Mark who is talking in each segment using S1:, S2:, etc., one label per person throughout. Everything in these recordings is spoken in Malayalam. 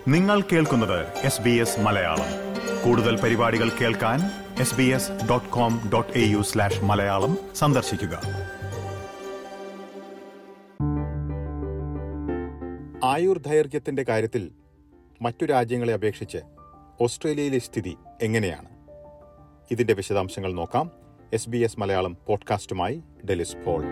S1: നിങ്ങൾ കേൾക്കുന്നത് എസ് ബി എസ് മലയാളം കൂടുതൽ പരിപാടികൾ കേൾക്കാൻ S B S dot com dot A U slash Malayalam സന്ദർശിക്കുക
S2: ആയുർദൈർഘ്യത്തിന്റെ കാര്യത്തിൽ മറ്റു രാജ്യങ്ങളെ അപേക്ഷിച്ച് ഓസ്ട്രേലിയയിലെ സ്ഥിതി എങ്ങനെയാണ് ഇതിന്റെ വിശദാംശങ്ങൾ നോക്കാം എസ് ബി എസ് മലയാളം പോഡ്കാസ്റ്റുമായി ഡെലിസ് പോൾ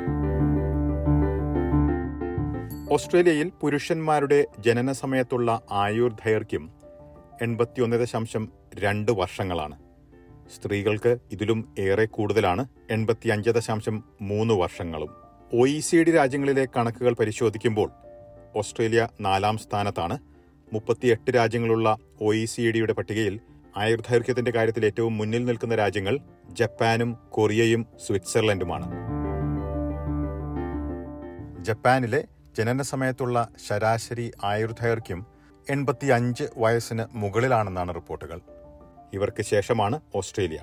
S2: ഓസ്ട്രേലിയയിൽ പുരുഷന്മാരുടെ ജനന സമയത്തുള്ള ആയുർദൈർഘ്യം എൺപത്തിയൊന്ന് ദശാംശം രണ്ട് വർഷങ്ങളാണ് സ്ത്രീകൾക്ക് ഇതിലും ഏറെ കൂടുതലാണ് എൺപത്തിയഞ്ച് ദശാംശം മൂന്ന് വർഷങ്ങളും ഒ ഇ സി ഡി രാജ്യങ്ങളിലെ കണക്കുകൾ പരിശോധിക്കുമ്പോൾ ഓസ്ട്രേലിയ നാലാം സ്ഥാനത്താണ് മുപ്പത്തിയെട്ട് രാജ്യങ്ങളുള്ള ഒ ഇ സി ഡിയുടെ പട്ടികയിൽ ആയുർദൈർഘ്യത്തിന്റെ കാര്യത്തിൽ ഏറ്റവും മുന്നിൽ നിൽക്കുന്ന രാജ്യങ്ങൾ ജപ്പാനും കൊറിയയും സ്വിറ്റ്സർലൻഡുമാണ് ജപ്പാനിലെ ജനന സമയത്തുള്ള ശരാശരി ആയുർദൈർഘ്യം എൺപത്തിയഞ്ച് വയസ്സിന് മുകളിലാണെന്നാണ് റിപ്പോർട്ടുകൾ ഇവർക്ക് ശേഷമാണ് ഓസ്ട്രേലിയ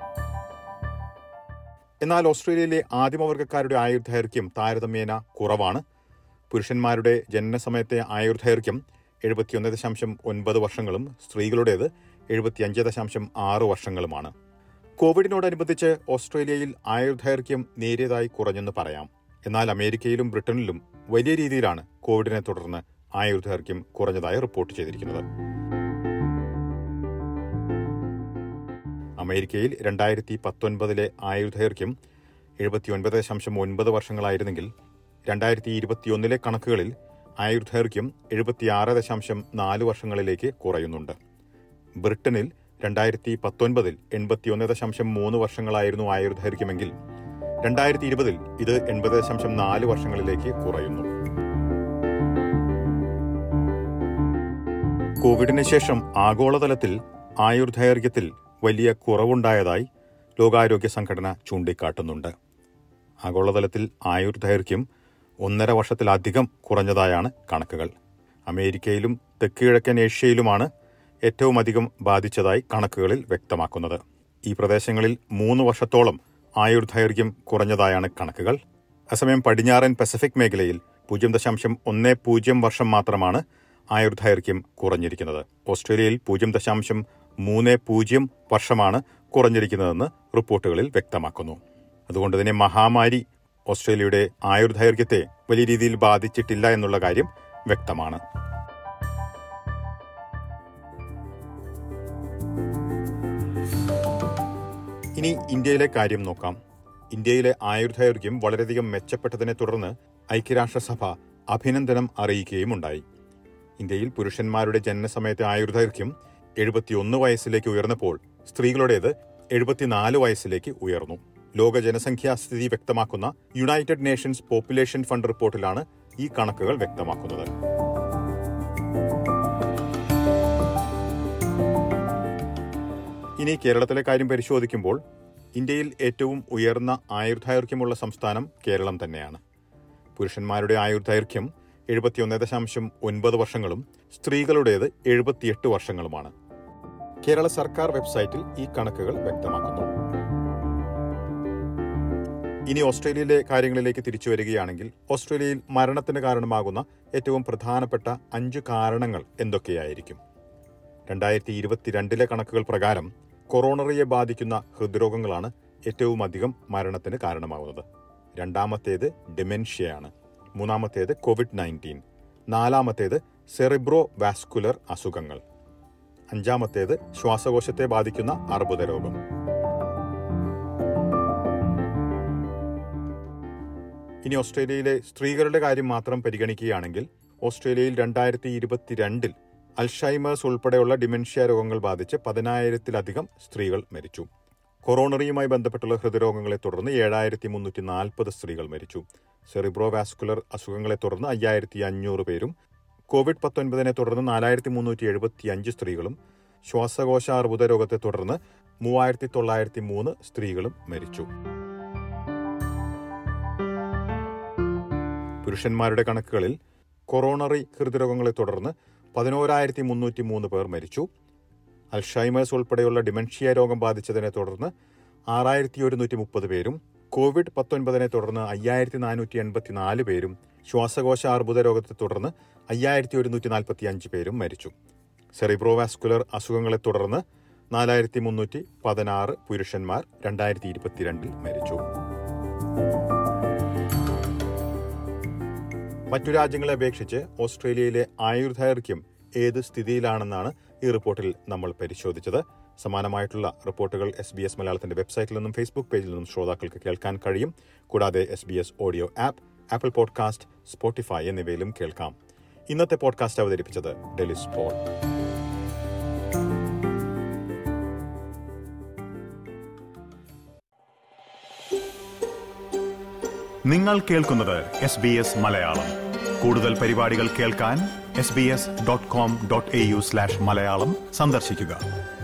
S2: എന്നാൽ ഓസ്ട്രേലിയയിലെ ആദിമവർഗക്കാരുടെ ആയുർദൈർഘ്യം താരതമ്യേന കുറവാണ് പുരുഷന്മാരുടെ ജനന സമയത്തെ ആയുർദൈർഘ്യം എഴുപത്തിയൊന്ന് ദശാംശം ഒൻപത് വർഷങ്ങളും സ്ത്രീകളുടേത് എഴുപത്തിയഞ്ച് ദശാംശം ആറ് വർഷങ്ങളുമാണ് കോവിഡിനോടനുബന്ധിച്ച് ഓസ്ട്രേലിയയിൽ ആയുർദൈർഘ്യം നേരിയതായി കുറഞ്ഞെന്ന് പറയാം എന്നാൽ അമേരിക്കയിലും ബ്രിട്ടനിലും വലിയ രീതിയിലാണ് കോവിഡിനെ തുടർന്ന് ആയുർദൈർഘ്യം കുറഞ്ഞതായി റിപ്പോർട്ട് ചെയ്തിരിക്കുന്നത് അമേരിക്കയിൽ രണ്ടായിരത്തി പത്തൊൻപതിലെ ആയുർദൈർഘ്യം എഴുപത്തിയൊൻപത് ദശാംശം ഒൻപത് വർഷങ്ങളായിരുന്നെങ്കിൽ രണ്ടായിരത്തി ഇരുപത്തിയൊന്നിലെ കണക്കുകളിൽ ആയുർദൈർഘ്യം എഴുപത്തിയാറ് ദശാംശം നാല് വർഷങ്ങളിലേക്ക് കുറയുന്നുണ്ട് ബ്രിട്ടനിൽ രണ്ടായിരത്തി പത്തൊൻപതിൽ എൺപത്തിയൊന്ന് ദശാംശം മൂന്ന് വർഷങ്ങളായിരുന്നു ആയുർദൈർഘ്യമെങ്കിൽ രണ്ടായിരത്തി ഇരുപതിൽ ഇത് എൺപത് ദശാംശം നാല് വർഷങ്ങളിലേക്ക് കുറയുന്നു കോവിഡിന് ശേഷം ആഗോളതലത്തിൽ ആയുർദൈർഘ്യത്തിൽ വലിയ കുറവുണ്ടായതായി ലോകാരോഗ്യ സംഘടന ചൂണ്ടിക്കാട്ടുന്നുണ്ട് ആഗോളതലത്തിൽ ആയുർദൈർഘ്യം ഒന്നര വർഷത്തിലധികം കുറഞ്ഞതായാണ് കണക്കുകൾ അമേരിക്കയിലും തെക്ക് കിഴക്കൻ ഏഷ്യയിലുമാണ് ഏറ്റവും അധികം ബാധിച്ചതായി കണക്കുകളിൽ വ്യക്തമാക്കുന്നത് ഈ പ്രദേശങ്ങളിൽ മൂന്ന് വർഷത്തോളം ആയുർദൈർഘ്യം കുറഞ്ഞതായാണ് കണക്കുകൾ അസമയം പടിഞ്ഞാറൻ പസഫിക് മേഖലയിൽ പൂജ്യം ദശാംശം ഒന്ന് പൂജ്യം വർഷം മാത്രമാണ് ആയുർദൈർഘ്യം കുറഞ്ഞിരിക്കുന്നത് ഓസ്ട്രേലിയയിൽ പൂജ്യം ദശാംശം മൂന്ന് പൂജ്യം വർഷമാണ് കുറഞ്ഞിരിക്കുന്നതെന്ന് റിപ്പോർട്ടുകളിൽ വ്യക്തമാക്കുന്നു അതുകൊണ്ട് തന്നെ മഹാമാരി ഓസ്ട്രേലിയയുടെ ആയുർദൈർഘ്യത്തെ വലിയ രീതിയിൽ ബാധിച്ചിട്ടില്ല എന്നുള്ള കാര്യം വ്യക്തമാണ് ഇനി ഇന്ത്യയിലെ കാര്യം നോക്കാം ഇന്ത്യയിലെ ആയുർദൈർഘ്യം വളരെയധികം മെച്ചപ്പെട്ടതിനെ തുടർന്ന് ഐക്യരാഷ്ട്രസഭ അഭിനന്ദനം അറിയിക്കുകയുമുണ്ടായി ഇന്ത്യയിൽ പുരുഷന്മാരുടെ ജനനസമയത്തെ ആയുർദൈർഘ്യം എഴുപത്തിയൊന്ന് വയസ്സിലേക്ക് ഉയർന്നപ്പോൾ സ്ത്രീകളുടേത് എഴുപത്തിനാല് വയസ്സിലേക്ക് ഉയർന്നു ലോക ജനസംഖ്യാ സ്ഥിതി വ്യക്തമാക്കുന്ന യുണൈറ്റഡ് നേഷൻസ് പോപ്പുലേഷൻ ഫണ്ട് റിപ്പോർട്ടിലാണ് ഈ കണക്കുകൾ വ്യക്തമാക്കുന്നത് ഇനി കേരളത്തിലെ കാര്യം പരിശോധിക്കുമ്പോൾ ഇന്ത്യയിൽ ഏറ്റവും ഉയർന്ന ആയുർദൈർഘ്യമുള്ള സംസ്ഥാനം കേരളം തന്നെയാണ് പുരുഷന്മാരുടെ ആയുർദൈർഘ്യം എഴുപത്തിയൊന്ന് ദശാംശം ഒൻപത് വർഷങ്ങളും സ്ത്രീകളുടേത് എഴുപത്തിയെട്ട് വർഷങ്ങളുമാണ് കേരള സർക്കാർ വെബ്സൈറ്റിൽ ഈ കണക്കുകൾ വ്യക്തമാക്കുന്നു ഇനി ഓസ്ട്രേലിയയിലെ കാര്യങ്ങളിലേക്ക് തിരിച്ചു വരികയാണെങ്കിൽ ഓസ്ട്രേലിയയിൽ മരണത്തിന് കാരണമാകുന്ന ഏറ്റവും പ്രധാനപ്പെട്ട അഞ്ച് കാരണങ്ങൾ എന്തൊക്കെയായിരിക്കും രണ്ടായിരത്തി ഇരുപത്തിരണ്ടിലെ കണക്കുകൾ പ്രകാരം കൊറോണറിയെ ബാധിക്കുന്ന ഹൃദ്രോഗങ്ങളാണ് ഏറ്റവും അധികം മരണത്തിന് കാരണമാകുന്നത് രണ്ടാമത്തേത് ഡിമെൻഷ്യയാണ് മൂന്നാമത്തേത് കോവിഡ് നയൻറ്റീൻ നാലാമത്തേത് സെറിബ്രോ വാസ്കുലർ അസുഖങ്ങൾ അഞ്ചാമത്തേത് ശ്വാസകോശത്തെ ബാധിക്കുന്ന അർബുദ രോഗം ഇനി ഓസ്ട്രേലിയയിലെ സ്ത്രീകളുടെ കാര്യം മാത്രം പരിഗണിക്കുകയാണെങ്കിൽ ഓസ്ട്രേലിയയിൽ രണ്ടായിരത്തി ഇരുപത്തിരണ്ടിൽ അൽഷൈമേഴ്സ് ഉൾപ്പെടെയുള്ള ഡിമെൻഷ്യ രോഗങ്ങൾ ബാധിച്ച് പതിനായിരത്തിലധികം സ്ത്രീകൾ മരിച്ചു കൊറോണറിയുമായി ബന്ധപ്പെട്ടുള്ള ഹൃദയരോഗങ്ങളെ തുടർന്ന് ഏഴായിരത്തി മുന്നൂറ്റി നാൽപ്പത് സ്ത്രീകൾ മരിച്ചു സെറിബ്രോവാസ്കുലർ അസുഖങ്ങളെ തുടർന്ന് അയ്യായിരത്തി അഞ്ഞൂറ് പേരും കോവിഡ് പത്തൊൻപതിനെ തുടർന്ന് നാലായിരത്തി മുന്നൂറ്റി എഴുപത്തി അഞ്ച് സ്ത്രീകളും ശ്വാസകോശ അർബുദ രോഗത്തെ തുടർന്ന് മൂവായിരത്തി തൊള്ളായിരത്തി മൂന്ന് സ്ത്രീകളും മരിച്ചു പുരുഷന്മാരുടെ കണക്കുകളിൽ കൊറോണറി ഹൃദ്രോഗങ്ങളെ തുടർന്ന് പതിനോരായിരത്തി മുന്നൂറ്റി മൂന്ന് പേർ മരിച്ചു അൽഷൈമേഴ്സ് ഉൾപ്പെടെയുള്ള ഡിമെൻഷ്യ രോഗം ബാധിച്ചതിനെ തുടർന്ന് ആറായിരത്തി ഒരുന്നൂറ്റി മുപ്പത് പേരും കോവിഡ് പത്തൊൻപതിനെ തുടർന്ന് അയ്യായിരത്തി നാനൂറ്റി എൺപത്തിനാല് പേരും ശ്വാസകോശ അർബുദ രോഗത്തെ തുടർന്ന് അയ്യായിരത്തി ഒരുന്നൂറ്റി നാൽപ്പത്തി അഞ്ച് പേരും മരിച്ചു സെറിബ്രോവാസ്കുലർ അസുഖങ്ങളെ തുടർന്ന് നാലായിരത്തി മുന്നൂറ്റി പതിനാറ് പുരുഷന്മാർ രണ്ടായിരത്തി ഇരുപത്തിരണ്ടിൽ മരിച്ചു മറ്റു രാജ്യങ്ങളെ അപേക്ഷിച്ച് ഓസ്ട്രേലിയയിലെ ആയുർദൈർഘ്യം ഏത് സ്ഥിതിയിലാണെന്നാണ് ഈ റിപ്പോർട്ടിൽ നമ്മൾ പരിശോധിച്ചത് സമാനമായിട്ടുള്ള റിപ്പോർട്ടുകൾ എസ് ബി എസ് മലയാളത്തിന്റെ വെബ്സൈറ്റിൽ നിന്നും ഫേസ്ബുക്ക് പേജിൽ നിന്നും ശ്രോതാക്കൾക്ക് കേൾക്കാൻ കഴിയും കൂടാതെ S B S audio app Apple podcast Spotify എന്നിവയിലും കേൾക്കാം ഇന്നത്തെ പോഡ്കാസ്റ്റ് അവതരിപ്പിച്ചത് ഡെലിസ് പോൾ
S1: നിങ്ങൾ കേൾക്കുന്നത് എസ് ബി എസ് മലയാളം കൂടുതൽ പരിപാടികൾ കേൾക്കാൻ S B S dot com dot A U slash Malayalam സന്ദർശിക്കുക